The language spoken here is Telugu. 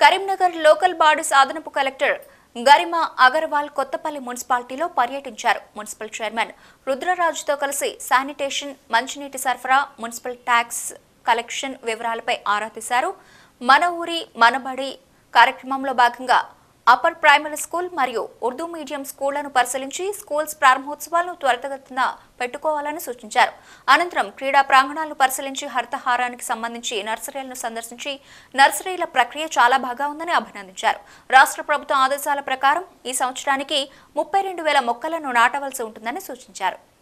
కరీంనగర్ లోకల్ బాడీస్ అదనపు కలెక్టర్ గరిమా అగర్వాల్ కొత్తపల్లి మున్సిపాలిటీలో పర్యటించారు మున్సిపల్ చైర్మన్ రుద్రరాజుతో కలిసి శానిటేషన్ మంచినీటి సరఫరా మున్సిపల్ ట్యాక్స్ కలెక్షన్ వివరాలపై ఆరా తీశారు మన ఊరి మనబడి కార్యక్రమంలో భాగంగా అప్పర్ ప్రైమరీ స్కూల్ మరియు ఉర్దూ మీడియం స్కూళ్లను పరిశీలించి స్కూల్స్ ప్రారంభోత్సవాలను త్వరితగతిన పెట్టుకోవాలని సూచించారు అనంతరం క్రీడా ప్రాంగణాలను పరిశీలించి హరితహారానికి సంబంధించి నర్సరీలను సందర్శించి నర్సరీల ప్రక్రియ చాలా బాగా ఉందని అభినందించారు రాష్ట్ర ప్రభుత్వం ఆదేశాల ప్రకారం ఈ సంవత్సరానికి ముప్పై రెండు వేల మొక్కలను నాటవలసి ఉంటుందని సూచించారు